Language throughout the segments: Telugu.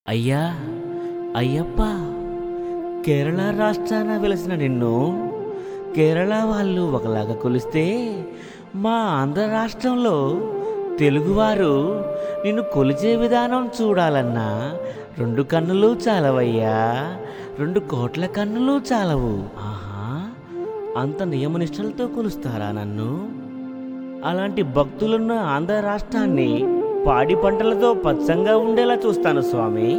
అయ్యా అయ్యప్ప కేరళ రాష్ట్రాన వెలిసిన నిన్ను కేరళ వాళ్ళు ఒకలాగా కొలిస్తే మా ఆంధ్ర రాష్ట్రంలో తెలుగువారు నిన్ను కొలిచే విధానం చూడాలన్నా రెండు కన్నులు చాలవయ్యా రెండు కోట్ల కన్నులు చాలవు ఆహా అంత నియమనిష్టలతో కొలుస్తారా నన్ను అలాంటి భక్తులున్న ఆంధ్ర రాష్ట్రాన్ని పాడి పంటలతో పచ్చంగా ఉండేలా చూస్తాను స్వామి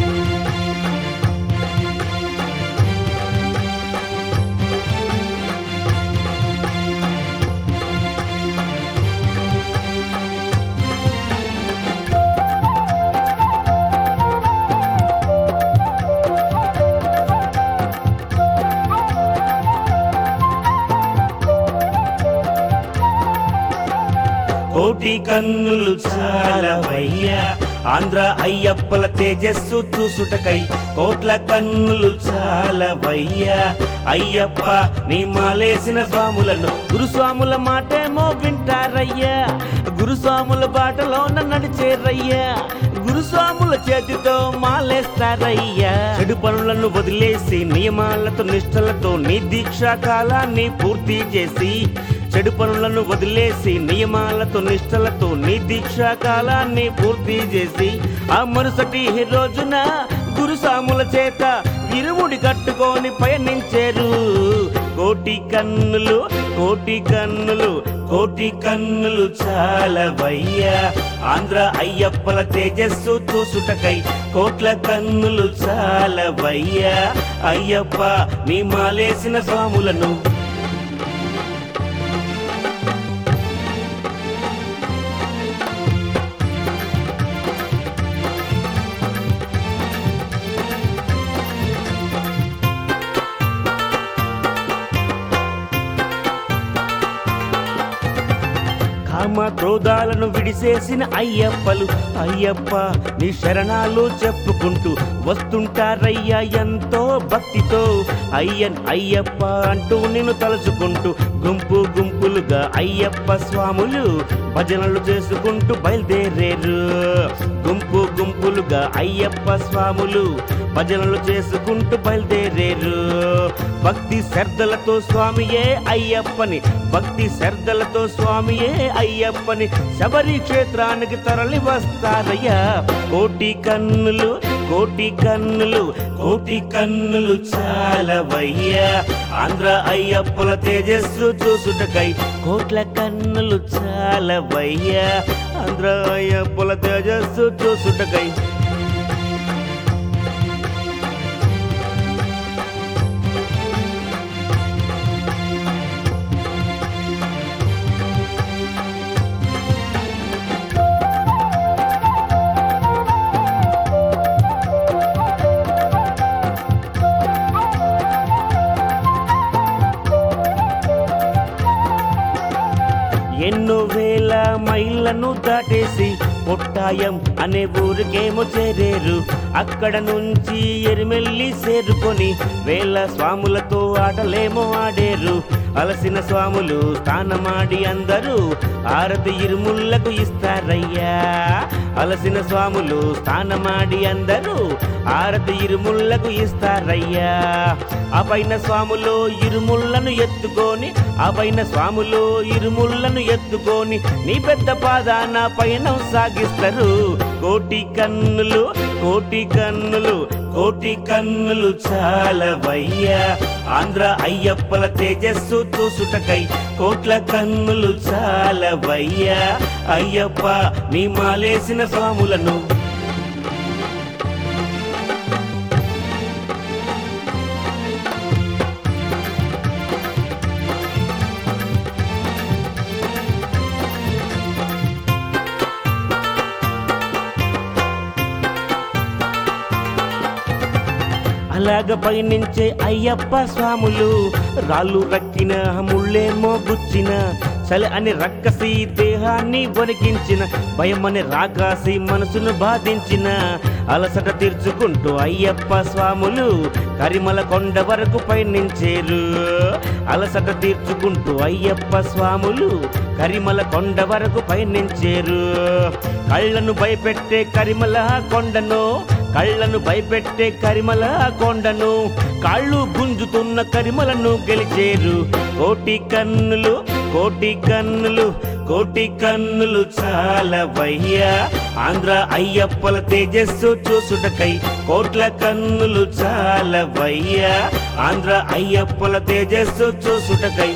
కోటి కన్నులు చాలవయ్యా ఆంధ్ర అయ్యప్పల తేజస్సు చూసుటకై కోట్ల కన్నులు చాలవయ్యా అయ్యప్ప నీ మాలేసిన స్వాములను గురుస్వాముల మాటేమో వింటారయ్యా గురుస్వాముల బాటలోన నడిచేరయ్యా గురుస్వాముల చేతితో మాలేస్తారయ్యా చెడు పనులను వదిలేసి నియమాలతో నిష్టలతో నీ దీక్షా కాలాన్ని పూర్తి చేసి చెడు పనులను వదిలేసి నియమాలతో నిష్టలతో నీ దీక్షా కాలాన్ని పూర్తి చేసి ఆ మరుసటి రోజున గురుసాముల చేత ఇరుముడి కట్టుకొని పయనించారు కోటి కన్నులు కోటి కన్నులు కోటి కన్నులు చాలవయ్యా ఆంధ్ర అయ్యప్పల తేజస్సు చూసుటకై కోట్ల కన్నులు చాలవయ్యా అయ్యప్ప నీ మాలేసిన స్వాములను కామ క్రోధాలను విడిసేసిన అయ్యప్పలు అయ్యప్ప నీ శరణాలు చెప్పుకుంటూ వస్తుంటారయ్యా ఎంతో భక్తితో అయ్యన్ అయ్యప్ప అంటూ నిన్ను తలుచుకుంటూ గుంపు గుంపులుగా అయ్యప్ప స్వాములు భజనలు చేసుకుంటూ బయలుదేరేరు గుంపు గుంపులుగా అయ్యప్ప స్వాములు భజనలు చేసుకుంటూ బయలుదేరేరు భక్తి శ్రద్ధలతో స్వామియే అయ్యప్పని భక్తి శ్రద్ధలతో స్వామియే అయ్యప్పని శబరి క్షేత్రానికి తరలి వస్తారయ్యా కోటి కన్నులు కోటి కన్నులు కోటి కన్నులు చాలవయ్యా ఆంధ్ర అయ్యప్పల తేజస్సు చూసుటకై కోట్ల కన్నులు చాలవయ్యా ఆంధ్ర అయ్యప్పల తేజస్సు చూసుటకై ఎన్నో వేల మైళ్ళను దాటేసి కొట్టాయం అనే ఊరికేమో చేరేరు అక్కడ నుంచి ఎరిమెల్లి చేరుకొని వేల స్వాములతో ఆటలేమో ఆడేరు అలసిన స్వాములు స్థానమాడి అందరూ ఆరతి ఇరుముళ్లకు ఇస్తారయ్యా అలసిన స్వాములు స్థానమాడి అందరూ ఆరతి ఇరుముళ్లకు ఇస్తారయ్యా ఆ పైన స్వాములు ఇరుముళ్లను ఎత్తుకొని ఆ పైన స్వాములు ఇరుముళ్లను ఎత్తుకొని నీ పెద్ద పాదాన పయనం సాగిస్తారు కోటి కన్నులు కోటి కన్నులు కోటి కన్నులు చాలవయ్యా ఆంధ్ర అయ్యప్పల తేజస్సు చూసుటకై కోట్ల కన్నులు చాలవయ్యా అయ్యప్ప నీ మాలేసిన స్వాములను అలాగ పయనించే అయ్యప్ప స్వాములు రాళ్ళు రక్కిన ముళ్ళేమో గుచ్చిన చలి అని రక్కసి దేహాన్ని వణికించిన భయమని రాకాసి మనసును బాధించిన అలసట తీర్చుకుంటూ అయ్యప్ప స్వాములు కరిమల కొండ వరకు పయనించేరు అలసట తీర్చుకుంటూ అయ్యప్ప స్వాములు కరిమల కొండ వరకు పయనించేరు కళ్ళను భయపెట్టే కరిమల కొండను కళ్ళను భయపెట్టే కరిమల కొండను కాళ్ళు గుంజుతున్న కరిమలను గెలిచేరు కోటి కన్నులు కోటి కన్నులు కోటి కన్నులు చాలవయ్యా ఆంధ్ర అయ్యప్పల తేజస్సు చూసుటకై కోట్ల కన్నులు చాలవయ్యా ఆంధ్ర అయ్యప్పల తేజస్సు చూసుటకై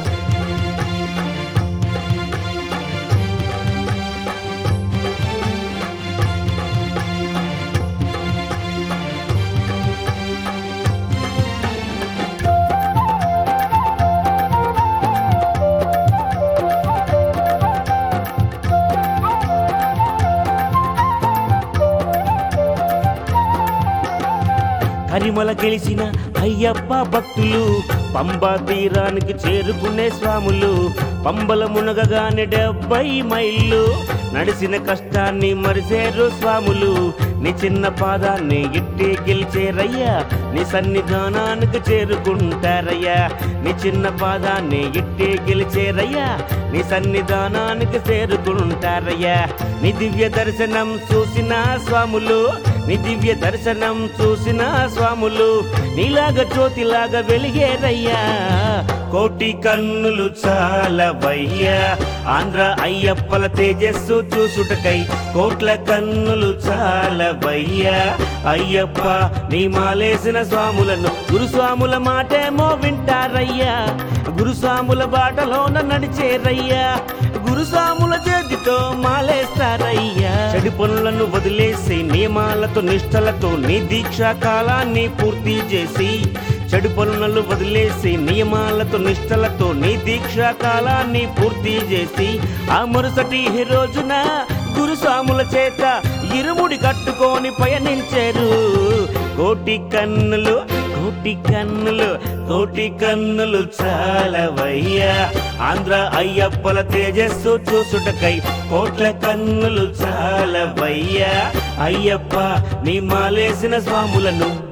కరిమల గెలిచిన అయ్యప్ప భక్తులు పంబా తీరానికి చేరుకునే స్వాములు పంబల మునగగానే డెబ్బై మైళ్ళు నడిసిన కష్టాన్ని మరిసేరు స్వాములు నీ చిన్న పాదాన్ని ఇట్టే గెలిచేరయ్యా నీ సన్నిధానానికి చేరుకుంటారయ్యా నీ చిన్న పాదాన్ని ఇట్టే గెలిచేరయ్యా నీ సన్నిధానానికి చేరుకుంటారయ్యా నీ దివ్య దర్శనం చూసిన స్వాములు నీ దివ్య దర్శనం చూసిన స్వాములు నీలాగా జ్యోతిలాగా వెలిగేరయ్యా కోటి కన్నులు చాలవయ్యా ఆంధ్ర అయ్యప్పల తేజస్సు చూసుటకై కోట్ల కన్నులు చాలవయ్యా అయ్యప్ప నీ మాలేసిన స్వాములను గురుస్వాముల మాటేమో వింటారయ్యా గురుస్వాముల బాటలోన నడిచేరయ్యా గురుస్వాముల చేతితో మాలేస్తారయ్యా చెడు పనులను వదిలేసి నియమాలతో నిష్టలతో నీ దీక్షా కాలాన్ని పూర్తి చేసి చెడు పనులను వదిలేసి నియమాలతో నిష్టలతో నీ దీక్షా కాలాన్ని పూర్తి చేసి ఆ మరుసటి రోజున గురుస్వాముల చేత ఇరుముడి కట్టుకొని పయనించారు కోటి కన్నులు కోటి కన్నులు కోటి కన్నులు చాలవయ్యా ఆంధ్ర అయ్యప్పల తేజస్సు చూసుటకై కోట్ల కన్నులు చాలవయ్యా అయ్యప్ప నీ మాలేసిన స్వాములను